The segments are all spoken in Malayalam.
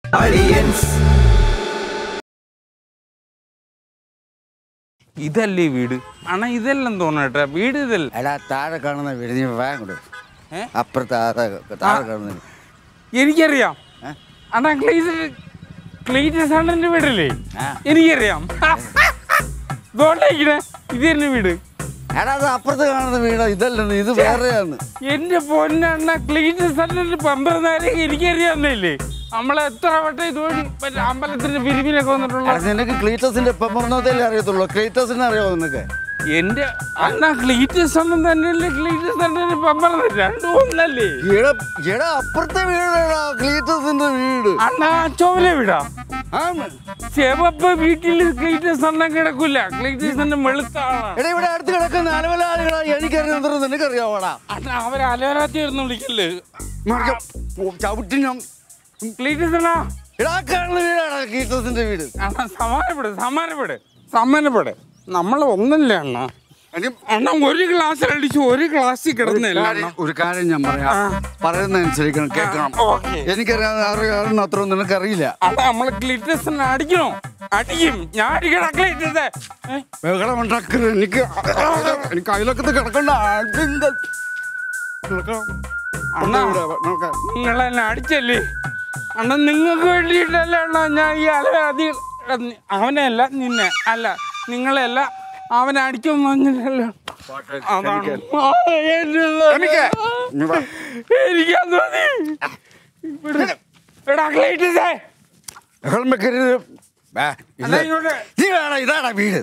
ഇതല്ലേ വീട് അണ്ണാ ഇതെല്ലാം തോന്നട്ടെ വീട് ഇതല്ല എടാ താഴെ കാണുന്ന വീട് നീ വാങ്ങോട് ഏ? അപ്പുറത്ത് താഴെ താഴെ കാണുന്ന വീട്. എനിക്കറിയാം ഏ? അണ്ണാ ക്ലീറ്റ് ക്ലീറ്റസ് അണ്ണന്റെ വീടല്ലേ ആ. എനിക്കറിയാം ഇതോണ്ടേക്കണേ ഇത് തന്നെ വീട് എടാ അത് അപ്പുറത്ത് കാണുന്ന വീട് ഇതല്ലെന്ന് ഇത് വേറെയാണ് എന്റെ പൊന്നണ്ണ ക്ലീറ്റസ് അണ്ണന്റെ പമ്പറന്നാരൊക്കെ എനിക്കറിയാവുന്നില്ലേ നമ്മളെ എത്ര വട്ടം ഇതുവഴി മറ്റേ അമ്പലത്തിന്റെ പിരിവിനൊക്കെ വന്നിട്ടുള്ള എടാ, നിനക്ക് ക്ലീറ്റസിന്റെ പെപ്പറിനോത്തല്ലേ അറിയത്തുള്ളൂ ക്ലീറ്റസിനെ അറിയാമോ നിനക്ക് എന്റെ അണ്ണ ക്ലീറ്റസ് അണ്ണൻ തന്നെയല്ലേ ക്ലീറ്റസ് അണ്ണന്റെ പമ്പറന്ന് രണ്ടും ഒന്നല്ലേ എടാ എടാ അപ്പുറത്തെ വീടാ ക്ലീറ്റസിന്റെ വീട് അണ്ണ ചോല വിടാ ആ, ചെവപ്പ് വീട്ടിൽ ക്ലീറ്റസ് അണ്ണൻ കിടക്കൂല ക്ലീറ്റസ് അണ്ണൻ വെളുത്ത ആളാണ് എടാ ഇവിടെ അടുത്ത് കിടക്കുന്ന അലവല ആളുകളാ എനിക്കറിയാം നിനക്കറിയാവോടാ അണ്ണ അവരെ അലോരാത്തി ഇരുന്ന് വിളിക്കല്ലേ മറിക്കാം. ഓ, ചവിട്ടി ഞാൻ ക്ലീറ്റസ് അണ്ണ എടാ ആ കാണുന്ന വീടാണ് ക്ലീറ്റസിന്റെ വീട് അണ്ണ സമാനപ്പെട് സമാനപ്പെട് സമാനപ്പെട് നമ്മൾ ഒന്നല്ലേ അണ്ണ അണ്ണ ഒരു ഗ്ലാസ് അടിച്ച് ഒരു ഗ്ലാസ്സിൽ കിടന്നല്ല അണ്ണ ഒരു കാര്യം ഞാൻ പറയാം പറയുന്ന അനുസരിക്കണം കേൾക്കണം ഓക്കേ. എനിക്കറിയാം അറിയാവുന്ന അത്ര നിനക്കറിയില്ല അണ്ണ നമ്മള് ക്ലീറ്റസ് അണ്ണ അടിക്കണോ അടിക്കും ഞാൻ അടിക്കണം ക്ലീറ്റസ് ഏ? ബഹളം ഉണ്ടാക്കരുത് എനിക്ക് എനിക്ക് അയലക്കത്ത് കിടക്കണ്ട അടിങ്ക- നടക്കാം. അണ്ണാ. നടക്കാം. നിങ്ങളെന്നെ അടിച്ചല്ലേ അണ്ണ നിങ്ങൾക്ക് വേണ്ടിയിട്ടല്ല അണ്ണ ഞാൻ ഈ അലവരാതി അവനെയല്ല നിന്നെ അല്ല നിങ്ങളെയല്ല അവനെ അടിക്കുമെന്ന് പറഞ്ഞില്ലല്ലോ അതാണ് ആ, എന്നുള്ളത്. രമിക്ക്, ഇങ്ങ് വാ. എനിക്കത് മതി ഇവിടെ. എടാ ക്ലീറ്റസേ ബഹളം വെക്കരുത്. വാ, ഇത്. അണ്ണാ ഇങ്ങോട്ട് നീ വേണം ഇതാടാ വീട്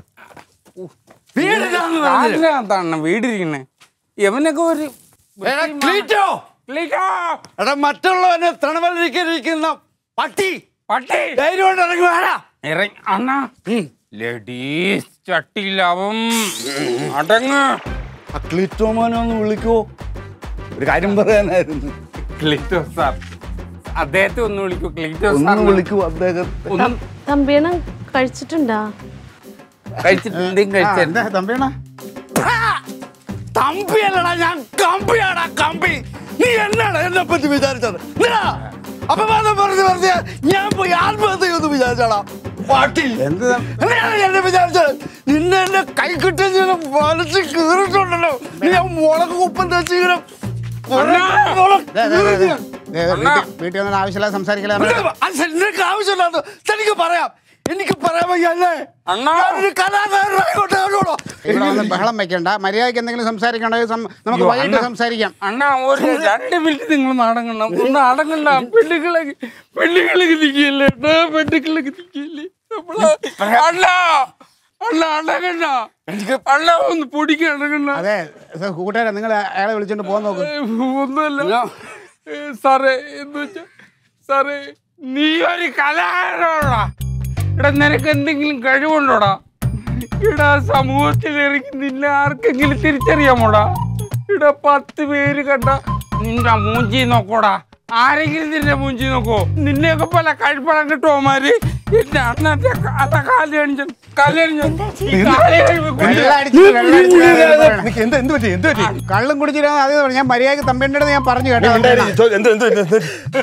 വീട് ഇതാന്ന് പറഞ്ഞില്ലേ? കാലിനകത്താണ് വീടിരിക്കണേ എവനൊക്കെ ഒരു എടാ, ക്ലീറ്റോ ക്ലീറ്റോ എടാ മറ്റുള്ളവനെ തണവലിരിക്കുന്ന പട്ടി പട്ടി ധൈര്യം കൊണ്ട് ഇറങ്ങി വേടാ ഇറങ്ങി അണ്ണാ ലേഡീസ് ചട്ടിയിലാവും അടങ്ങ് ആ ക്ലിറ്റോ മോനെ ഒന്ന് വിളിക്കോ ഒരു കാര്യം പറയാനായിരുന്നു ക്ലീറ്റോ സാർ അദ്ദേഹത്തെ ഒന്ന് വിളിക്കൂ ക്ലീറ്റോ ഒന്ന് സാർ വിളിക്കൂ അദ്ദേഹത്തെ ഒന്നും തമ്പിയണം കഴിച്ചിട്ടുണ്ടാ കഴിച്ചിട്ട് എന്തെങ്കിലും കഴിച്ചാൽ തമ്പിയണ തമ്പിയല്ലടാ ഞാൻ കമ്പിയാടാ കമ്പി നീ എന്നാണ് എന്നെ പറ്റി വിചാരിച്ചത് നീടാ അപമാനം പറഞ്ഞു പറഞ്ഞ ഞാൻ പോയി ആത്മഹത്യ ചെയ്യുമെന്ന് വിചാരിച്ചാടാ പാട്ടി എന്ത് എന്തിനാണ് എന്നെ വിചാരിച്ചത് നിന്നെ എന്നെ കൈ കിട്ടിയ ഞാൻ മനസ്സിൽ കീറിട്ടുണ്ടല്ലോ നീ ആ മുളക് കുപ്പം തേച്ച് ഇങ്ങനെ വീട്ടിൽ വന്നാൽ ആവശ്യമില്ലാതെ സംസാരിക്കല നിനക്ക് ആവശ്യമില്ലാന്ന് തനിക്ക് പറയാം എനിക്ക് പറയാൻ വയ്യല്ലേ അണ്ണാ. ഞാനൊരു കലാകാരനായിക്കോട്ടെ അവനോടോ ഇവിടെ വന്ന് ബഹളം വെക്കണ്ട മര്യാദയ്ക്ക് എന്തെങ്കിലും സംസാരിക്കണമെങ്കിൽ സം- നമുക്ക് വൈകിട്ട് സംസാരിക്കാം അണ്ണാ ഒരു രണ്ട് മിനിറ്റ് നിങ്ങൾ അടങ്ങണം ഒന്ന് അടങ്ങണ്ട പെണ്ണുങ്ങളെ പെണ്ണുങ്ങളൊക്കെ നിൽക്കില്ലേ പെണ്ണുങ്ങളൊക്കെ നിൽക്കില്ലേ അണ്ണാ അണ്ണ അടങ്ങണ്ട അണ്ണ ഒന്ന് പൊടിക്ക് അടങ്ങണ്ട അതെ സ- കൂട്ടുകാരെ നിങ്ങൾ അയാളെ വിളിച്ചോണ്ട് പോകാൻ നോക്ക് ഏ, ഒന്നുമല്ല ഏ, സാറേ എന്ന് വെച്ചാ സാറേ നീ ഒരു കലാകാരനോടാ എടാ നിനക്ക് എന്തെങ്കിലും കഴിവുണ്ടോടാ ഇവിടെ സമൂഹത്തിൽ ഇറങ്ങി നിന്നെ ആർക്കെങ്കിലും തിരിച്ചറിയാമോടാ ഇവിടെ പത്ത് പേര് കണ്ട നിന്റെ മൂഞ്ചി നോക്കോടാ ആരെങ്കിലും നിന്റെ മൂഞ്ചി നോക്കോ നിന്നെയൊക്കെ പല കഴിപ്പണം കിട്ടുമോമാര് എന്റെ അണ്ണന്റെ അല്ല കാല് കാണിച്ചു കാല് കാണിച്ചു ഈ കാല് കഴിവ് വെള്ളം അടിച്ച് വെള്ളം അടിച്ച് വെള്ളം പറയണം. എന്ത് എന്ത് പറ്റി എന്ത് പറ്റി കള്ളും കുടിച്ചിരുന്ന അത് ഞാൻ മര്യാദയ്ക്ക് തമ്പിൻ്റെ അടുത്ത് ഞാൻ പറഞ്ഞു കേട്ടോ എന്ത് എന്ത് എന്ത് എന്ത്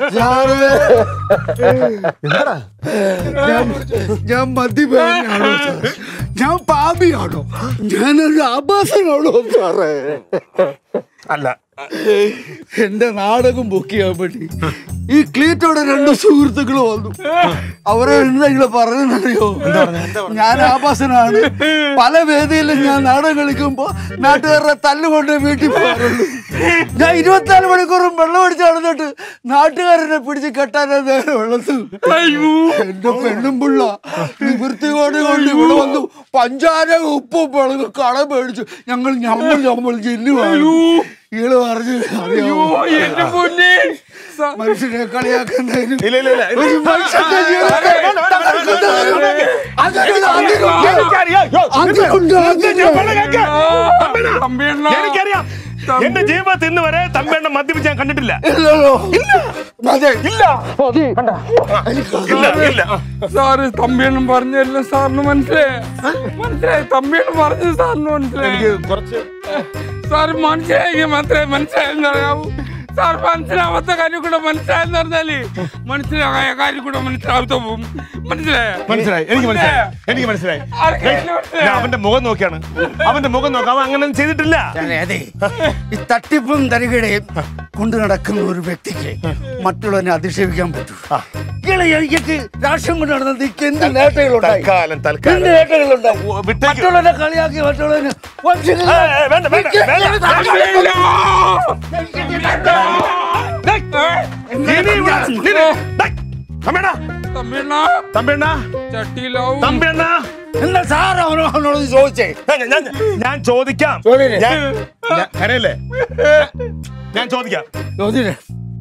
എന്താടാ ഞാൻ- ഞാൻ മദ്യപാനിയാണോ സാർ? ഞാൻ പാപിയാണോ ഞാനൊരു ആഭാസനാണോ സാറേ അല്ല എന്റെ നാടകം ബുക്ക് ചെയ്യാൻ വേണ്ടി ഈ ക്ലീറ്റോടെ രണ്ട് സുഹൃത്തുക്കൾ വന്നു അവരെ എന്തെങ്കിലും പറഞ്ഞറിയോ ഞാൻ ആഭാസനാണ് പല വേദിയിലും ഞാൻ നാടകം കളിക്കുമ്പോ നാട്ടുകാരുടെ തല്ലുകൊണ്ട് വീട്ടിൽ പോകാറുള്ളൂ ഞാൻ ഇരുപത്തിനാല് മണിക്കൂറും വെള്ളം അടിച്ച് നടന്നിട്ട് നാട്ടുകാരനെ പിടിച്ച് കെട്ടാനാ നേരം ഉള്ളത് എന്റെ പെണ്ണും പിള്ള നിവൃത്തികോട് കൊണ്ട് ഇവിടെ വന്നു പഞ്ചാര ഉപ്പും മുളകും കട മേടിച്ചു ഞങ്ങൾ ഞമ്മൾ ഞമ്മൾ ചെല്ലുവാണ് ഇയാള് പറഞ്ഞു അറിയാമോ എന്റെ പൊന്നെ സ- മനുഷ്യനെ കളിയാക്കുന്നതിനും ഇല്ല ഇല്ല ഇല്ല ഒരു മനുഷ്യന്റെ ജീവിതത്തെ തകർക്കുന്നതിനും അതിന് അതിനുണ്ട് അതിനുണ്ട് അതിനുണ്ട്. തമ്പിയണ്ണ എനിക്കറിയാം എന്റെ ജീവിതത്തിൽ ഇന്ന് വരെ തമ്പേണ്ണ മദ്യപിച്ച് ഞാൻ കണ്ടിട്ടില്ല ഇല്ലല്ലോ അതെ ഇല്ല ഇല്ല ഇല്ല സാറ് തമ്പിയണ്ണൻ പറഞ്ഞല്ലോ സാറിന് മനസ്സിലായ മനസ്സിലായി തമ്പിയണ്ണൻ പറഞ്ഞത് സാറിന് മനസ്സിലായി കുറച്ച് സാറ് മനസ്സിലായി മാത്രമേ മനസ്സിലായെന്ന് അറിയാവൂ സാർ മനസ്സിലാവാത്ത കാര്യം കൂടെ മനസ്സിലായെന്ന് പറഞ്ഞാല് മനസ്സിലായ കാര്യം കൂടെ മനസ്സിലാവാത്ത പോവും മനസ്സിലായ മനസ്സിലായി എനിക്ക് മനസ്സിലായി എനിക്ക് മനസ്സിലായി ആർക്കെങ്കിലും മനസ്സിലായോ? ഞാൻ അവന്റെ മുഖം നോക്കിയാണ് അവന്റെ മുഖം നോക്കാം അവൻ അങ്ങനെ ചെയ്തിട്ടില്ല അതെ, അതെ ഈ തട്ടിപ്പും തരികടയും കൊണ്ടു നടക്കുന്ന ഒരു വ്യക്തിക്ക് മറ്റുള്ളവനെ അധിക്ഷേപിക്കാൻ പറ്റൂ ഇയാളെ എനിക്ക് രാഷ്ട്രം കൊണ്ട് നടന്നത് എനിക്ക് എന്ത് നേട്ടങ്ങളുണ്ടായി തൽക്കാലം എന്ത് തൽക്കാലം നേട്ടങ്ങളുണ്ടായി ഓ, വിട്ടേക്ക്. മറ്റുള്ളവനെ കളിയാക്കി മറ്റുള്ളവന് വംശങ്ങൾ- ഏ, ഏ, വേണ്ട വേണ്ട വേണ്ട തമ്പിയണ്ണ! നീ നീ ഇവിടെ നീ നീ. ഡേയ്, തമ്പിയണ്ണ തമ്പിയണ്ണ തമ്പിയണ്ണ ചട്ടിയിലാവും തമ്പിയണ്ണ എന്താ സാർ അവനോ അവനോട് ചോദിച്ചേ ഏ, ഞാൻ- ഞാൻ ഞാൻ ചോദിക്കാം ചോദിക്ക്. ഞാൻ ഞാൻ- കരയല്ലേ ഞാൻ ചോദിക്കാം ചോദിച്ചേ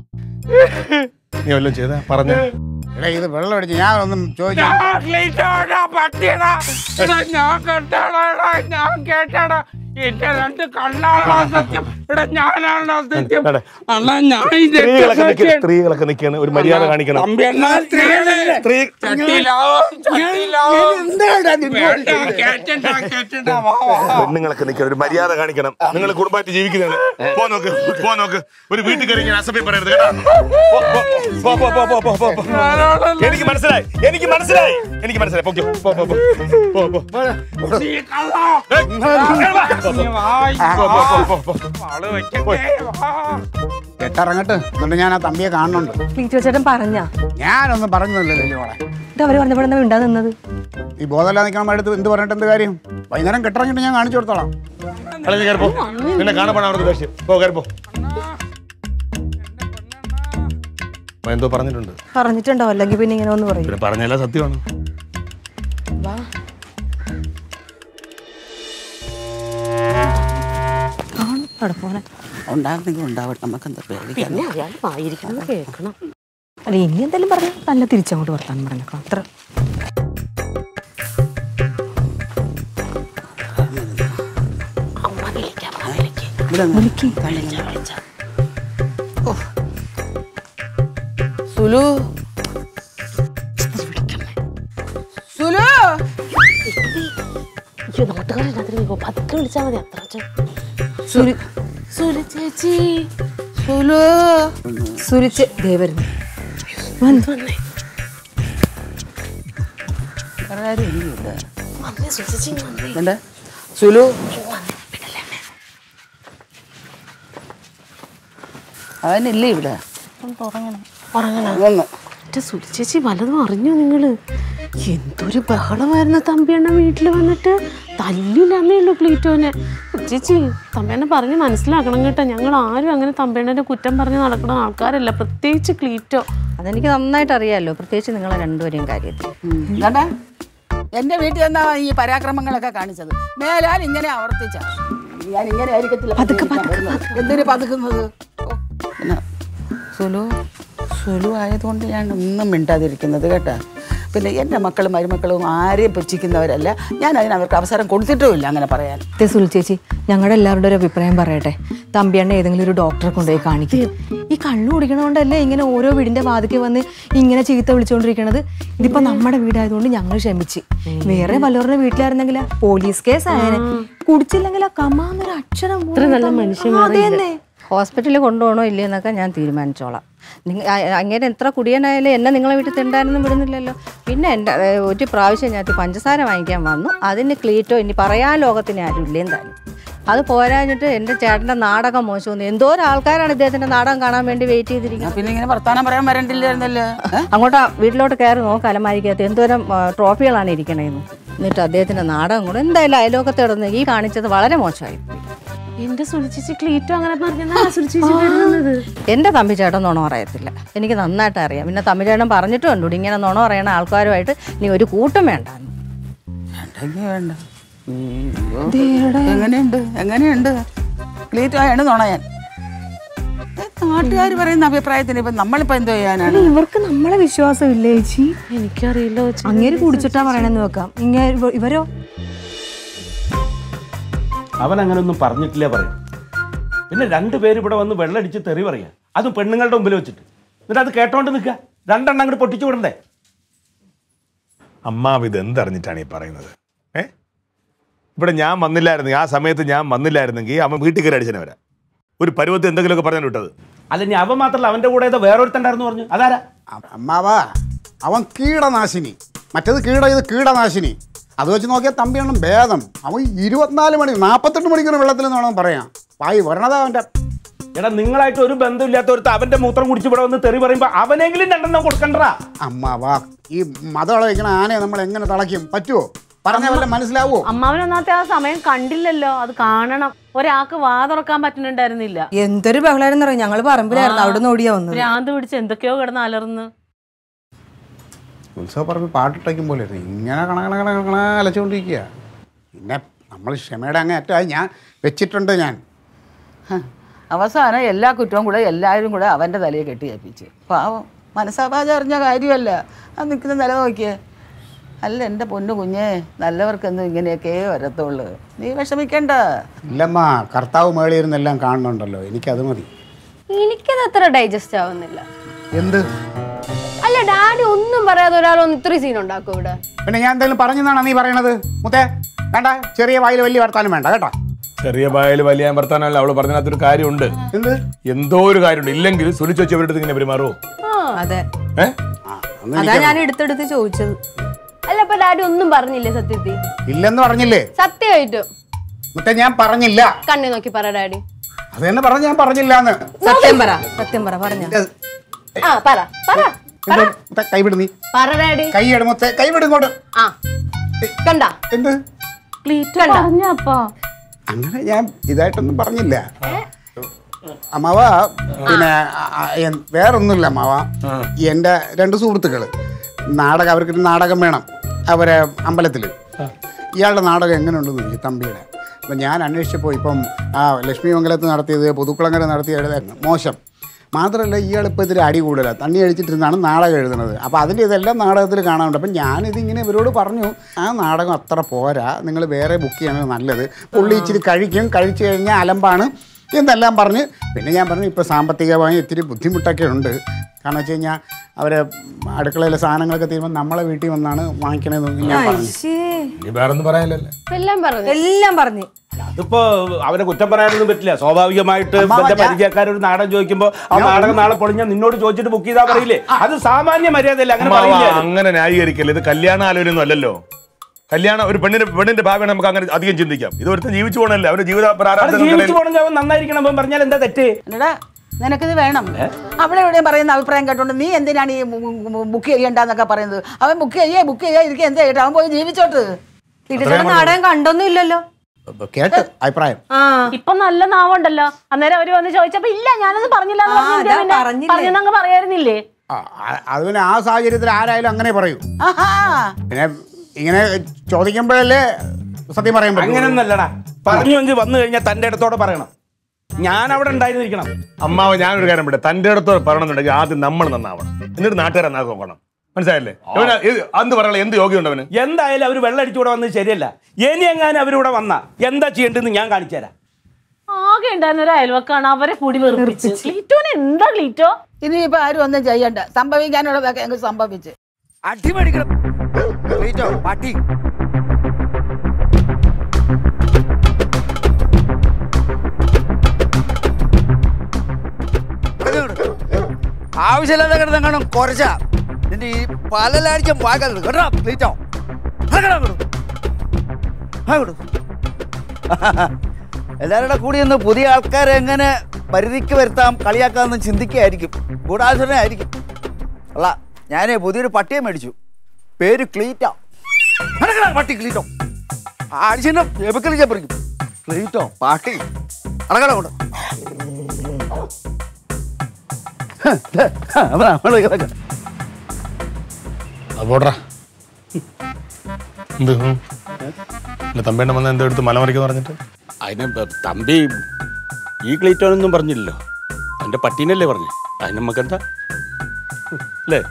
നീ വല്ലതും ചെയ്ത പറഞ്ഞ എടാ ഇത് വെള്ളം അടിച്ച് ഞാൻ ഒന്നും ചോദിച്ചു ചോക്ലേറ്റോടാ പട്ടിയടാ എടാ ഞാൻ കേട്ടാടാ എടാ ഞാൻ കേട്ടാടാ എന്റെ രണ്ട് കണ്ണാണോ സത്യം എടാ ഞാനാണോ സത്യം എടാ. അണ്ണാ ഞാൻ സ്ത്രീകളൊക്കെ നിൽക്കുക ഇതൊക്കെ സ്ത്രീകളൊക്കെ നിൽക്കുകയാണ് ഒരു മര്യാദ കാണിക്കണം തമ്പിയണ്ണ സ്ത്രീകളെ സ്ത്രീ ചട്ടിയിലാവും ചട്ടിയിലാവും എന്താടാ നിന്നോട് വേണ്ട കേട്ടണ്ട കേട്ടണ്ട വാ വാ പെണ്ണുങ്ങളൊക്കെ നിൽക്കുക ഒരു മര്യാദ കാണിക്കണം നിങ്ങൾ കുടുംബമായിട്ട് ജീവിക്കുന്നതാണ് പോ നോക്ക് പോ നോക്ക് ഒരു വീട്ടിൽ കയറി ഇങ്ങനെ അസഭ്യം പറയരുത് കേട്ടോ പോ, പോ, പോ, പോ, പോ, പോ, പോ, പോ. ഞാനാണല്ലോ എനിക്ക് മനസ്സിലായി എനിക്ക് മനസ്സിലായി എനിക്ക് മനസ്സിലായി പൊക്കോ, പോ പോ പോ പോ പോ നീ കള്ളാ ഏയ്, ഏയ്, വാ. നീ വാ പോ, പോ, പോ, പോ, പോ. ആള് വെക്കട്ടെ വാ കെട്ടിറങ്ങട്ട് എന്നിട്ട് ഞാൻ ആ തമ്പിയെ കാണുന്നുണ്ട് ക്ലീറ്റോ ചേട്ടൻ പറഞ്ഞാ ഞാനൊന്നും പറഞ്ഞില്ലല്ലോ മോളെ ഇത് അവര് പറഞ്ഞപ്പോൾ എന്താ മിണ്ടാ നിന്നത് ഈ ബോധമില്ലാതെ നിൽക്കാൻ അടുത്ത് എന്ത് പറഞ്ഞിട്ട് എന്ത് കാര്യം വൈകുന്നേരം കെട്ടിറങ്ങിട്ട് ഞാൻ കാണിച്ചു കൊടുത്തോളാം അല്ല, നീ കയറി പോ നിന്നെ കാണാൻ അവർക്ക് ദേഷ്യം പോ കയറി പോ അവൻ എന്തോ പറഞ്ഞിട്ടുണ്ട് പറഞ്ഞിട്ടുണ്ടോ അല്ലെങ്കിൽ പിന്നെ ഇങ്ങനെ ഒന്ന് പറയും പിന്നെ പറഞ്ഞല്ല സത്യമാണ് അവിടെ പോനെ ഉണ്ടാകുന്നെങ്കിൽ ഉണ്ടാവട്ടെ നമുക്ക് എന്താ പേടിക്കാം പിന്നെ അയാൾ വായിരിക്കണം കേൾക്കണം അല്ല ഇനി എന്തെങ്കിലും പറഞ്ഞു നല്ല തിരിച്ചങ്ങോട്ട് വർത്താനം പറഞ്ഞേക്കണം അത്ര സുലു സുലു അയ്യോ നാട്ടുകാരില്ലാത്ത പതുക്കെ വിളിച്ചാൽ മതി അത്ര സുരി സുരി ചേച്ചി സുലു സുരിച്ച് ദേ വരുന്നു വന്ന് വന്നേ വേറെ ആരും ഇല്ലല്ലോ. വന്നേ സുരിച്ചേച്ചി വന്നേ എന്താ സുലു അവനില്ലേ ഇവിടെ ഉറങ്ങണം വന്ന് മറ്റേ സുരിച്ചേച്ചി വല്ലതും അറിഞ്ഞോ നിങ്ങള് എന്തൊരു ബഹളമായിരുന്നു തമ്പിയണ്ണ വീട്ടിൽ വന്നിട്ട് തല്ലില്ലന്നേ ഉള്ളൂ ക്ലീറ്റോനെ ചേച്ചി തമ്പിയണ്ണ പറഞ്ഞ് മനസ്സിലാക്കണം കേട്ടോ ഞങ്ങൾ ആരും അങ്ങനെ തമ്പിയണ്ണന്റെ കുറ്റം പറഞ്ഞ് നടക്കുന്ന ആൾക്കാരല്ല പ്രത്യേകിച്ച് ക്ലീറ്റോ അതെനിക്ക് നന്നായിട്ട് അറിയാമല്ലോ പ്രത്യേകിച്ച് നിങ്ങളെ രണ്ടുപേരെയും കാര്യത്തിൽ കണ്ടാ എന്റെ വീട്ടിൽ എന്നാ ഈ പരാക്രമങ്ങളൊക്കെ കാണിച്ചത് മേലാൽ ഇങ്ങനെ ആവർത്തിച്ച ഞാൻ ഇങ്ങനെ ആയിരിക്കത്തില്ല പ്രതികരിക്കാൻ വരുന്നത്. എന്തിനു പതുക്കുന്നത് ഓ, പിന്നെ സുലു സുലു ആയതുകൊണ്ട് ഞാൻ ഒന്നും മിണ്ടാതിരിക്കുന്നത് കേട്ടാ പിന്നെ എൻ്റെ മക്കളും മരുമക്കളും ആരെയും പുച്ഛിക്കുന്നവരല്ല ഞാൻ അതിന് അവർക്ക് അവസരം കൊടുത്തിട്ടുമില്ല അങ്ങനെ പറയാൻ ദേ സുൽ ചേച്ചി ഞങ്ങളുടെ എല്ലാവരുടെ ഒരു അഭിപ്രായം പറയട്ടെ തമ്പിയണ്ണ ഏതെങ്കിലും ഒരു ഡോക്ടറെ കൊണ്ടുപോയി കാണിക്കും ഈ കണ്ണു കുടിക്കണോണ്ടല്ലേ ഇങ്ങനെ ഓരോ വീടിന്റെ വാതിക്ക് വന്ന് ഇങ്ങനെ ചീത്ത വിളിച്ചുകൊണ്ടിരിക്കണത് ഇതിപ്പോ നമ്മുടെ വീടായതുകൊണ്ട് ഞങ്ങൾ ക്ഷമിച്ച് വേറെ വല്ലവരുടെ വീട്ടിലായിരുന്നെങ്കിൽ പോലീസ് കേസ് ആയേനെ കുടിച്ചില്ലെങ്കിൽ ആ കമാന്നൊരു അക്ഷരം പോലും നല്ല തമ്മിൽ- മനുഷ്യൻ ആ, അതെന്നെ ഹോസ്പിറ്റലിൽ കൊണ്ടുപോകണോ ഇല്ലയെന്നൊക്കെ ഞാൻ തീരുമാനിച്ചോളാം നിങ്ങ അ- അങ്ങനെ എത്ര കുടിയനായാലും എന്നെ നിങ്ങളെ വീട്ടിൽ തിണ്ടാനൊന്നും വിടുന്നില്ലല്ലോ പിന്നെ എൻ്റെ ഏ, ഒരു പ്രാവശ്യം ഞാൻ പഞ്ചസാര വാങ്ങിക്കാൻ വന്നു അതിന് ക്ലീറ്റോ ഇനി പറയാൻ ലോകത്തിന് ആരും ഇല്ലേന്ന് താനും അത് പോരാഞ്ഞിട്ട് എൻ്റെ ചേട്ടൻ്റെ നാടകം മോശമെന്ന് എന്തോരം ആൾക്കാരാണ് ഇദ്ദേഹത്തിൻ്റെ നാടകം കാണാൻ വേണ്ടി വെയിറ്റ് ചെയ്തിരിക്കുന്നത് പിന്നെ ഇങ്ങനെ വർത്താനം പറയാൻ വരണ്ടില്ലായിരുന്നല്ലോ ഏ? അങ്ങോട്ട് ആ വീട്ടിലോട്ട് കയറി നോക്ക് അലമാരിക്കകത്ത് എന്തോരം ആ, ട്രോഫികളാണ് ഇരിക്കണേന്ന് എന്നിട്ട് അദ്ദേഹത്തിൻ്റെ നാടകം കൂടെ എന്തായാലും അയലോക്കത്തെ ഇടന്ന് ഈ കാണിച്ചത് വളരെ മോശമായി എന്റെ സുലിച്ചേച്ചി ക്ലീറ്റോ അങ്ങനെ പറഞ്ഞാ സുലിച്ചേച്ചി വരുന്നത് എൻ്റെ തമ്പി ചേട്ടൻ നുണ പറയത്തില്ല എനിക്ക് നന്നായിട്ട് അറിയാം പിന്നെ തമ്പി ചേട്ടൻ പറഞ്ഞിട്ടും ഉണ്ട് ഇങ്ങനെ നുണ പറയണ ആൾക്കാരുമായിട്ട് നീ ഒരു കൂട്ടം വേണ്ട വേണ്ടെങ്കി വേണ്ട അയ്യോ. എങ്ങനെയുണ്ട് എങ്ങനെയുണ്ട് ക്ലീറ്റായാണ് നുണയാൻ നാട്ടുകാർ പറയുന്ന അഭിപ്രായത്തിന് ഇപ്പൊ നമ്മളിപ്പോ എന്തോ ചെയ്യാനാണ് ഇവർക്ക് നമ്മളെ വിശ്വാസം ഇല്ലേ ചേച്ചി എനിക്കറിയില്ല ചേച്ചി. അങ്ങേര് കുടിച്ചിട്ടാ പറയണെന്ന് വെക്കാം ഇങ്ങനെ ഇവരോ അവൻ അങ്ങനെ ഒന്നും പറഞ്ഞിട്ടില്ല പറയും പിന്നെ രണ്ടുപേര് ഇവിടെ വന്ന് വെള്ളടിച്ച് തെറി പറയാം അതും പെണ്ണുങ്ങളുടെ മുമ്പിൽ വെച്ചിട്ട് എന്നിട്ട് അത് കേട്ടോണ്ട് നിൽക്കുക രണ്ടെണ്ണം അങ്ങോട്ട് പൊട്ടിച്ചു വിടണ്ടേ അമ്മാവ് ഇത് എന്തറിഞ്ഞിട്ടാണ് ഈ പറയുന്നത് ഏ ഇവിടെ ഞാൻ വന്നില്ലായിരുന്നു ആ സമയത്ത് ഞാൻ വന്നില്ലായിരുന്നെങ്കിൽ അവൻ വീട്ടിൽ കയറി അടിച്ചനെ വരാം ഒരു പരുവത്ത് എന്തെങ്കിലുമൊക്കെ പറഞ്ഞു വിട്ടത് അല്ല ഇനി അവൻ മാത്രമല്ല അവന്റെ കൂടെ ഏതോ വേറൊരുത്തണ്ടായിരുന്നു പറഞ്ഞു അതാരാ അമ്മാവാ അവൻ കീടനാശിനി മറ്റേത് കീട ഇത് കീടനാശിനി അത് വെച്ച് നോക്കിയാൽ തമ്പിയാണ് ഭേദം അവൻ ഇരുപത്തിനാല് മണി നാൽപ്പത്തെട്ട് മണിക്കൂർ വെള്ളത്തിൽ എന്ന് വേണം പറയാം വായി വരണതാ അവൻ്റെ എടാ നിങ്ങളായിട്ട് ഒരു ബന്ധമില്ലാത്ത ഒരുത്ത അവന്റെ മൂത്രം കുടിച്ച് ഇവിടെ വന്ന് തെറി പറയുമ്പോ അവനെങ്കിലും രണ്ടെണ്ണം കൊടുക്കണ്ടടാ അമ്മാവാ ഈ മതള വയ്ക്കണ ആനയെ നമ്മൾ എങ്ങനെ തളയ്ക്കും പറ്റുമോ പറഞ്ഞ വല്ല മനസ്സിലാവോ അമ്മാവൻ ഒന്നാമത്തെ ആ സമയം കണ്ടില്ലല്ലോ അത് കാണണം ഒരാൾക്ക് വാ തുറക്കാൻ പറ്റുന്നുണ്ടായിരുന്നില്ല എന്തൊരു ബഹളായിരുന്നു അറിയാം ഞങ്ങൾ പറമ്പിലായിരുന്നു അവിടെ നിന്ന് ഓടിയാ വന്നത് ഭ്രാന്ത് പിടിച്ച് എന്തൊക്കെയോ കിടന്ന് അലർന്ന് ഉത്സവ പറമ്പിൽ പാട്ടിട്ടയ്ക്കും പോലെ ഇങ്ങനെ കണ കണ കണ കണ അലച്ചുകൊണ്ടിരിക്കുക പിന്നെ നമ്മൾ ക്ഷമയുടെ അങ്ങേ അറ്റമായി ഞാൻ വെച്ചിട്ടുണ്ട് ഞാൻ ഹ, അവസാനം എല്ലാ കുറ്റവും കൂടെ എല്ലാവരും കൂടെ അവൻ്റെ തലയെ കെട്ടി ഏൽപ്പിച്ച് പാവം മനസ്സാപാചം അറിഞ്ഞ കാര്യമല്ല അത് നിൽക്കുന്ന നില നോക്കിയേ അല്ല എൻ്റെ പൊന്നു കുഞ്ഞേ നല്ലവർക്കൊന്നും ഇങ്ങനെയൊക്കെ വരത്തുള്ളൂ നീ വിഷമിക്കണ്ട ഇല്ലമ്മ കർത്താവ് മേളിയിരുന്നെല്ലാം കാണുന്നുണ്ടല്ലോ എനിക്കത് മതി എനിക്കത് അത്ര ഡൈജസ്റ്റ് ആവുന്നില്ല എന്ത് അല്ല ഡാഡി ഒന്നും പറയാതെ ഒരാളൊന്ന് ഇത്രയും സീൻ ഉണ്ടാക്കും ഇവിടെ പിന്നെ ഞാൻ എന്തെങ്കിലും പറഞ്ഞെന്നാണ് നീ പറയണത് മുത്തേ വേണ്ട ചെറിയ വായിൽ വലിയ വർത്താനം വേണ്ട കേട്ടോ ചെറിയ പായൽ വലിയ വർത്താനല്ല അവള് പറഞ്ഞതിനകത്തൊരു കാര്യമുണ്ട് എന്ത് എന്തോ ഒരു കാര്യമുണ്ട് ഇല്ലെങ്കിൽ സുലിച്ചു വെച്ച് അവരുടെ ഇങ്ങനെ പെരുമാറുമോ അതെ ഏ ആ ഒന്ന് അതാ എനിക്ക് ഞാൻ എടുത്തെടുത്ത് ചോദിച്ചത് അല്ല അപ്പൊ ഡാഡി ഒന്നും പറഞ്ഞില്ലേ സത്യത്തിൽ ഇല്ലെന്ന് പറഞ്ഞില്ലേ സത്യമായിട്ടും മുത്തേ ഞാൻ പറഞ്ഞില്ല കണ്ണി നോക്കി പറ ഡാഡി അത് തന്നെ പറഞ്ഞ് ഞാൻ പറഞ്ഞില്ല എന്ന് സത്യം പറ സത്യം പറ പറഞ്ഞ ആ പറ പറ എന്ത് മുത്തേ കൈവിട് നീ പറ ഡാഡി കൈയിട് മുത്തേ കൈവിട് ഇങ്ങോട്ട് ആ കണ്ട എന്ത് ക്ലീറ്റോ പറഞ്ഞപ്പാ അങ്ങനെ ഞാൻ ഇതായിട്ടൊന്നും പറഞ്ഞില്ല അമ്മാവ പിന്നെ ആ, ആ, എൻ- വേറൊന്നുമില്ല അമ്മാവ എൻ്റെ രണ്ട് സുഹൃത്തുക്കൾ നാടകം അവർക്കൊരു നാടകം വേണം അവരെ അമ്പലത്തിൽ ഇയാളുടെ നാടകം എങ്ങനെയുണ്ടെന്ന് ചോദിച്ചു തമ്പിയുടെ അപ്പം ഞാൻ അന്വേഷിച്ചപ്പോൾ ഇപ്പം ആ ലക്ഷ്മി മംഗലത്ത് നടത്തിയത് പുതുക്കുളങ്ങര നടത്തിയത് മോശം മാത്രമല്ല ഇയാൾ ഇപ്പോൾ ഇതിൽ അടി കൂടുതലാണ് തണ്ണി അടിച്ചിട്ടിരുന്നാണ് നാടകം എഴുതുന്നത് അപ്പോൾ അതിൻ്റെ ഇതെല്ലാം നാടകത്തിൽ കാണാനുണ്ട് അപ്പം ഞാനിതിങ്ങനെ ഇവരോട് പറഞ്ഞു ആ നാടകം അത്ര പോരാ നിങ്ങൾ വേറെ ബുക്ക് ചെയ്യണത് നല്ലത് പുള്ളി ഇച്ചിരി കഴിക്കും കഴിച്ചു കഴിഞ്ഞാൽ അലമ്പാണ് എന്നെല്ലാം പറഞ്ഞ് പിന്നെ ഞാൻ പറഞ്ഞു ഇപ്പോൾ സാമ്പത്തികമായി ഇത്തിരി ബുദ്ധിമുട്ടൊക്കെ ഉണ്ട് കാരണം വെച്ച് കഴിഞ്ഞാൽ അവർ അടുക്കളയിലെ സാധനങ്ങളൊക്കെ തീരുമ്പോൾ നമ്മളെ വീട്ടിൽ വന്നാണ് വാങ്ങിക്കണതെന്ന് ഞാൻ പറഞ്ഞു ഇനി വേറൊന്നും പറയാനില്ലല്ലേ എല്ലാം പറഞ്ഞു എല്ലാം പറഞ്ഞു അതിപ്പോ അവനെ കുറ്റം പറയാനൊന്നും പറ്റില്ല സ്വാഭാവികമായിട്ട് എന്റെ പരിചയക്കാരൊരു നാടകം ചോദിക്കുമ്പോ ആ നാടകം നാളെ പൊളിഞ്ഞാൽ നിന്നോട് ചോദിച്ചിട്ട് ബുക്ക് ചെയ്താൽ പറയില്ലേ അത് സാമാന്യ മര്യാദയല്ല അങ്ങനെ അമ്മാവ, പറയില്ല അങ്ങനെ ന്യായീകരിക്കല്ലേ ഇത് കല്യാണ ആലോചനയൊന്നും അല്ലല്ലോ കല്യാണം ഒരു പെണ്ണിന്റെ പെണ്ണിന്റെ ഭാവിയാണ് നമുക്ക് അങ്ങനെ അധികം ചിന്തിക്കാം ഇത് ഒരുത്തൻ ജീവിച്ചു പോകണല്ലേ അവരുടെ ജീവിത അത് ജീവിച്ചു പ്രാരാബ്ദങ്ങളിൽ പോകണമെങ്കിൽ അവൻ നന്നായിരിക്കണം അവൻ പറഞ്ഞാൽ എന്താ തെറ്റ് എന്നടാ നിനക്കിത് വേണം അവിടെ എവിടെയും പറയുന്ന അഭിപ്രായം കേട്ടോണ്ട് നീ എന്തിനാണ് ഈ ബുക്ക് ചെയ്യണ്ടെന്നൊക്കെ പറയുന്നത് അവൻ ബുക്ക് ചെയ്യേ ബുക്ക് ചെയ്യാ ഇരിക്കുക എന്താ ചെയ്യട്ടെ അവൻ പോയി ജീവിച്ചോട്ട് വീട്ടിലെ നാടകം കണ്ടൊന്നും ഇല്ലല്ലോ കേട്ട് അഭിപ്രായം ആ ഇപ്പൊ നല്ല നാവുണ്ടല്ലോ അന്നേരം അവര് വന്ന് ചോദിച്ചപ്പോ ഇല്ല ഞാനത് പറഞ്ഞില്ല എന്ന് ആ, പറഞ്ഞ് അതാ പിന്നെ പറഞ്ഞില്ലേ. പറഞ്ഞെന്നങ്ങ് പറയായിരുന്നില്ലേ ആ, ആ- അത് പിന്നെ ആ സാഹചര്യത്തിൽ ആരായാലും അങ്ങനെ പറയൂ ആഹാ പിന്നെ ഇങ്ങനെ ചോദിക്കുമ്പോഴല്ലേ സത്യം പറയാൻ പറ്റുള്ളൂ. അങ്ങനെയൊന്നല്ലടാ പറഞ്ഞു വെങ്കിൽ വന്നു കഴിഞ്ഞാൽ തന്റെ അടുത്തോടെ പറയണം ഞാൻ അവിടെ ഉണ്ടായിരുന്നിരിക്കണം അമ്മാവ് ഞാനൊരു കാര്യം പറയട്ടെ തന്റെ അടുത്ത് പറയണമെന്നുണ്ടെങ്കിൽ ആദ്യം നമ്മൾ നന്നാവണം എന്നിട്ട് നാട്ടുകാരെ നന്നാക്കി നോക്കണം മനസ്സിലായില്ലേ ഇവന് ഇത് അന്ത് പറയാനുള്ള എന്ത് യോഗ്യമുണ്ട് അവന് എന്തായാലും അവർ വെള്ളം അടിച്ചുകൂടെ വന്നത് ശരിയല്ല ഇനി എങ്ങാനും അവരിവിടെ വന്നാ എന്താ ചെയ്യേണ്ടതെന്ന് ഞാൻ കാണിച്ചു തരാം ആകെ ഉണ്ടായിരുന്ന ഒരു അയൽവക്കാണ് അവരെ കൂടി വെറുപ്പിച്ച് ക്ലീറ്റോന് എന്താ ക്ലീറ്റോ ഇനിയിപ്പോ ആരും ഒന്നും ചെയ്യണ്ട സംഭവിക്കാനുള്ളതൊക്കെ അങ്ങ് സംഭവിച്ച് അടിമടിക്കണം ക്ലീറ്റോ, പട്ടി ആവശ്യമില്ലാതെ കിടന്നെങ്ങാനും കുറച്ച നിന്റെ ഈ പലലാഴ്ച വാങ്ങരുത് കേട്ടോ ക്ലീറ്റോ ഇറങ്ങടാ അങ്ങോട്ട്. അങ്ങോട്ട്. എല്ലാവരുടെ കൂടി ഒന്ന് പുതിയ ആൾക്കാരെ എങ്ങനെ പരിധിക്ക് വരുത്താം കളിയാക്കാമെന്ന് ചിന്തിക്കുകയായിരിക്കും ഗൂഢാലോചനയായിരിക്കും അല്ല ഞാനേ പുതിയൊരു പട്ടിയെ മേടിച്ചു പേര് ക്ലീറ്റോ നടക്കടാ പട്ടി ക്ലീറ്റോ അടിച്ചിട്ട് എബിക്കലി ചെപ്പറിക്കും ക്ലീറ്റോ പാട്ടി അടക്കട കൊണ്ട് പോട്രാ എന്ത് തമ്പേണ്ട വന്ന എന്തോ എടുത്ത് മലമറിക്കെന്ന് പറഞ്ഞിട്ട് അതിന് ബ- തമ്പി ഈ ക്ലീറ്റോനൊന്നും പറഞ്ഞില്ലല്ലോ അവന്റെ പട്ടീനല്ലേ പറഞ്ഞു അതിന് നമുക്കെന്താ അല്ലേ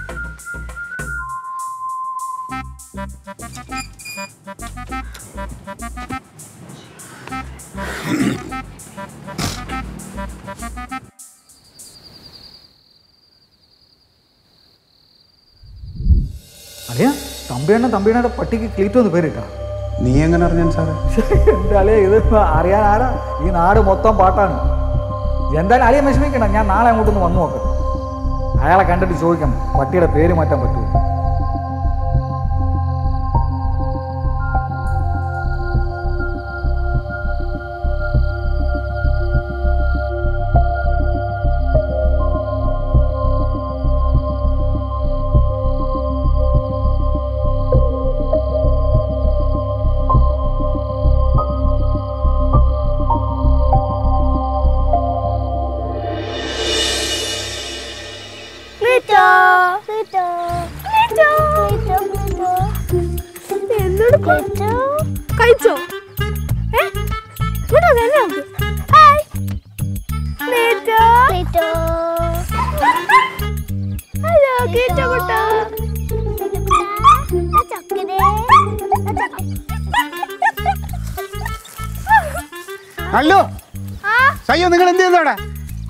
അളിയ തമ്പിയണ്ണ തമ്പിയണ്ണയുടെ പട്ടിക്ക് ക്ലീറ്റോ എന്ന് പേരിട്ടാ നീ എങ്ങനെ അറിഞ്ഞാൻ സാറേ എന്റെ അളിയ ഇത് അറിയാൻ ആരാ ഈ നാട് മൊത്തം പാട്ടാണ് എന്തായാലും അളിയൻ വിഷമിക്കണം ഞാൻ നാളെ അങ്ങോട്ടൊന്ന് വന്നു നോക്കട്ടെ അയാളെ കണ്ടിട്ട് ചോദിക്കണം പട്ടിയുടെ പേര് മാറ്റാൻ പറ്റുമോ ക്ലീറ്റോ ക്ലീറ്റോ ക്ലീറ്റോ ക്ലീറ്റോ എന്നോട് ക്ലീറ്റോ കഴിച്ചോ ഏ ഇവിടെ തന്നെ നമുക്ക് ഹായ് ക്ലീറ്റോ ക്ലീറ്റോ ഹലോ ക്ലീറ്റോ കുട്ടാ ചക്കരേ അല്ലോ സയ്യോ നിങ്ങൾ എന്ത് ചെയ്യുന്നു അവിടെ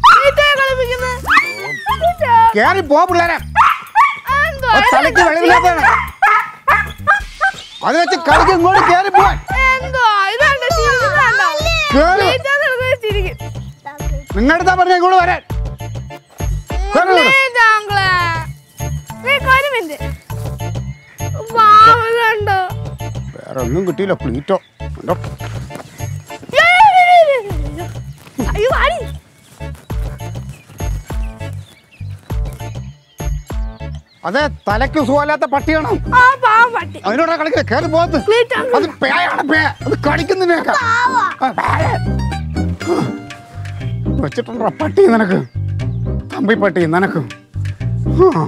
കേറി പോ പിള്ളേരെ ആ തലയ്ക്ക് വെളിവില്ലാത്തതാണ് അത് വെച്ച് കളിക്ക് ഇങ്ങോട്ട് കേറി പോവാൻ കേറി നിങ്ങളുടെ പറഞ്ഞ ഇങ്ങോട്ട് വരാൻ കേറി ഇങ്ങോട്ട്. വേറെ ഒന്നും കിട്ടിയില്ല പ്ലീറ്റോ ഉണ്ടോ? അയ്യോ ആടി അതെ തലയ്ക്ക് സുഖമില്ലാത്ത പട്ടിയാണ് ആ പാവം പട്ടി അതിനോടാ കളിക്കില്ല കേറി പോകത്ത് അത് പേയാണ് പേ അത് കടിക്കുന്നതിനേക്കാ വെച്ചിട്ടുണ്ടോ പട്ടി നിനക്ക് തമ്പി പട്ടി നിനക്ക് ആ.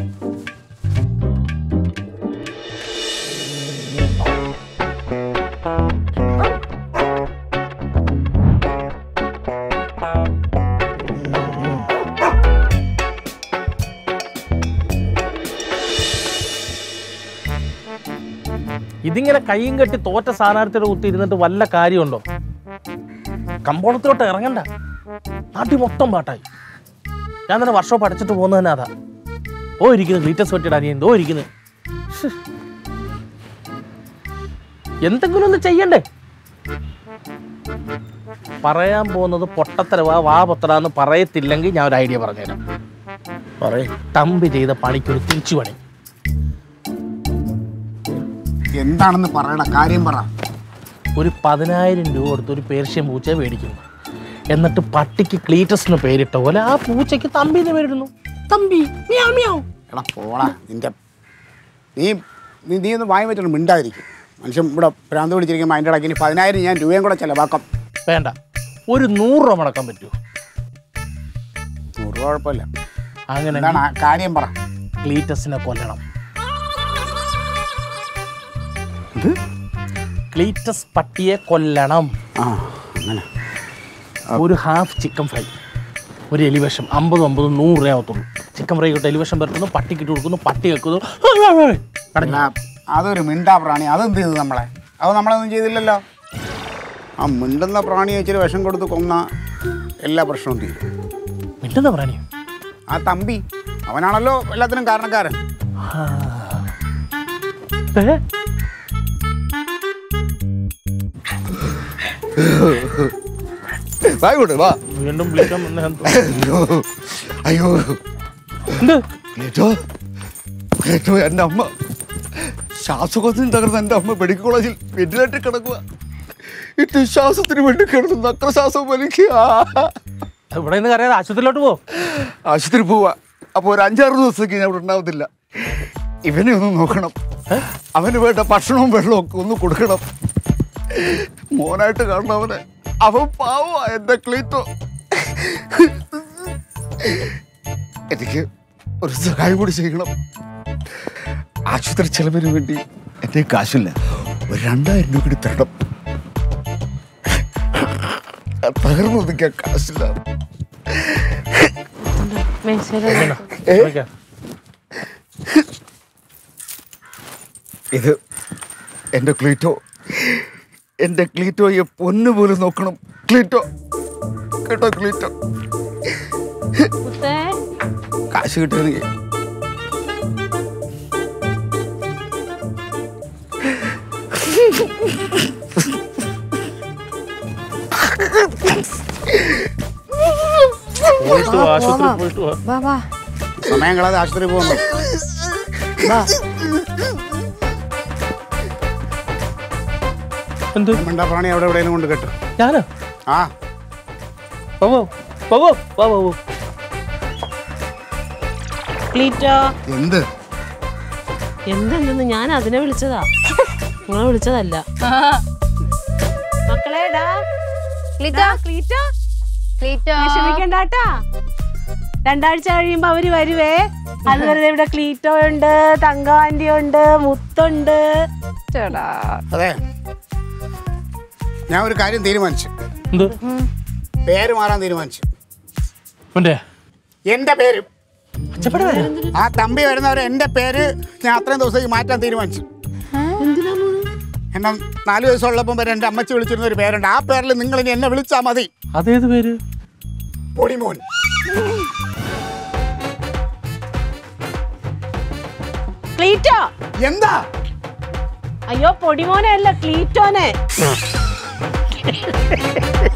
ഇതിങ്ങനെ കൈയും കെട്ടി തോറ്റ സ്ഥാനാർത്ഥിയുടെ കുത്തി ഇരുന്നിട്ട് വല്ല കാര്യമുണ്ടോ കമ്പോളത്തിലോട്ട് ഇറങ്ങണ്ട നാട്ടിൽ മൊത്തം പാട്ടായി ഞാൻ തന്നെ വർഷം പഠിച്ചിട്ട് പോകുന്നത് തന്നെ അതാ ഓ ഇരിക്കുന്നു ഗ്ലീറ്റസ് വെട്ടിടാ നീ എന്തോ ഇരിക്കുന്നു ശ്ശ്. എന്തെങ്കിലും ഒന്ന് ചെയ്യണ്ടേ പറയാൻ പോകുന്നത് പൊട്ടത്തരവാ വാ പൊത്തടാന്ന് പറയത്തില്ലെങ്കിൽ ഞാൻ ഒരു ഐഡിയ പറഞ്ഞുതരാം പറയേ തമ്പി ചെയ്ത പണിക്കൊരു തിരിച്ചു പണി എന്താണെന്ന് പറയണ കാര്യം പറ ഒരു പതിനായിരം രൂപ കൊടുത്ത് ഒരു പേർഷ്യൻ പൂച്ചയെ മേടിക്കുന്നു എന്നിട്ട് പട്ടിക്ക് ക്ലീറ്റസ് എന്ന് പേരിട്ട പോലെ ആ പൂച്ചയ്ക്ക് തമ്പി എന്ന് പേരിടുന്നു തമ്പി മിയാ മിയാവ് എടാ പോളാ നിന്റെ നീ നീ നീ ഒന്ന് വായി വെച്ചിട്ട് മിണ്ടാതിരിക്കും മനുഷ്യൻ ഇവിടെ ഭ്രാന്ത് പിടിച്ചിരിക്കുമ്പോൾ അതിൻ്റെ ഇടയ്ക്ക് ഇനി പതിനായിരം ഞാൻ രൂപയും കൂടെ ചിലവാക്കാം വേണ്ട ഒരു നൂറ് രൂപ മുടക്കാൻ പറ്റുമോ നൂറ് കുഴപ്പമില്ല അങ്ങനെ എന്താണ് ആ കാര്യം പറ ക്ലീറ്റസിനെ കൊല്ലണം ക്ലീറ്റസ് പട്ടിയെ കൊല്ലണം ആ അങ്ങനെ ഒരു ഹാഫ് ചിക്കൻ ഫ്രൈ ഒരു എലിവേഷം അമ്പതും അമ്പതും നൂറ് രൂപ ആവത്തുള്ളൂ ചിക്കൻ ഫ്രൈ കിട്ടും എലിവേഷം പരത്തുന്നു പട്ടിക്ക് ഇട്ട് കൊടുക്കുന്നു പട്ടി വെക്കുന്നു അല്ല, അതൊരു മിണ്ടാ പ്രാണി അതെന്ത് ചെയ്തു നമ്മളെ അത് നമ്മളൊന്നും ചെയ്തില്ലല്ലോ ആ മിണ്ടുന്ന പ്രാണിയെ ഇച്ചിരി വിഷം കൊടുത്ത് കൊന്ന എല്ലാ പ്രശ്നവും തീരും മിണ്ടുന്ന പ്രാണി ആ തമ്പി അവനാണല്ലോ എല്ലാത്തിനും കാരണക്കാരൻ വാ ഇങ്ങോട്ട്, വാ വീണ്ടും വിളിക്കാൻ വന്ന അയ്യോ അയ്യോ കേട്ടോ കേട്ടോ എൻ്റെ അമ്മ ശ്വാസകോശം തകർന്ന എൻ്റെ അമ്മ മെഡിക്കൽ കോളേജിൽ വെന്റിലേറ്റർ കിടക്കുക ഇത് ശ്വാസത്തിന് വേണ്ടി കിടന്ന് നക്ര ശ്വാസം വലിക്കുക ഇവിടെ നിന്ന് കറിയാതെ ആശുപത്രിയിലോട്ട് പോ ആശുപത്രി പോവാ അപ്പോൾ ഒരു അഞ്ചാറ് ദിവസത്തേക്ക് ഞാൻ ഇവിടെ ഉണ്ടാവത്തില്ല ഇവനെ ഒന്ന് നോക്കണം അവന് വേണ്ട ഭക്ഷണവും വെള്ളവും ഒക്കെ ഒന്ന് കൊടുക്കണം മോനായിട്ട് കാണണം അവനെ അവൻ പാവ എൻ്റെ ക്ലീറ്റോ എനിക്ക് ഒരു സഹായം കൂടി ചെയ്യണം ആശുപത്രി ചെലവിന് വേണ്ടി എൻ്റെ കാശില്ല ഒരു രണ്ടായിരം രൂപ കൂടി തരണം തകർന്നു നിൽക്കാൻ കാശില്ല ഇത് എൻ്റെ ക്ലീറ്റോ എൻ്റെ ക്ലീറ്റോയെ പൊന്നു പോലും നോക്കണം ക്ലീറ്റോ കേട്ടോ ക്ലീറ്റോ കാശ് കിട്ടുകയാണെങ്കിൽ പോയിട്ട് വാ, ആശുപത്രി പോയിട്ട് വാ വാ വാ സമയം കളാതെ ആശുപത്രി പോകുന്നു വാ എന്ത് മിണ്ടാപ്രാണി അവിടെ എവിടെയെങ്കിലും കൊണ്ട് കെട്ടും ഞാനോ ആ വാ വാ വാ വാ വാ വാ വാ ക്ലീറ്റോ എന്ത് എന്തെന്ന് ഞാൻ അതിനെ വിളിച്ചതാ നിങ്ങളെ വിളിച്ചതല്ല മക്കളേടാ ക്ലീറ്റോ ക്ലീറ്റോ ക്ലീറ്റോ വിഷമിക്കണ്ടാട്ടാ രണ്ടാഴ്ച കഴിയുമ്പോ അവര് വരുവേ അതുവരെ ദേ ഇവിടെ ക്ലീറ്റോ ഉണ്ട് തങ്കവാൻഡി ഉണ്ട് മുത്തുണ്ട് ചേടാ അതെ ഞാൻ ഒരു കാര്യം തീരുമാനിച്ചു എന്ത് പേര് മാറാൻ തീരുമാനിച്ചു മറ്റേ എന്റെ പേര് ആ തമ്പി വരുന്നവരെ എന്റെ പേര് ഞാൻ അത്രയും ദിവസത്തേക്ക് മാറ്റാൻ തീരുമാനിച്ചു എന്നെ നാല് വയസ്സുള്ളപ്പം വരെ എൻ്റെ അമ്മച്ചി വിളിച്ചിരുന്ന ഒരു പേരുണ്ട് ആ പേരിൽ നിങ്ങൾ ഇനി എന്നെ വിളിച്ചാൽ മതി അതേത് പേര് പൊടിമോൻ ക്ലീറ്റോ എന്താ അയ്യോ പൊടിമോനെ അല്ല ക്ലീറ്റോനെ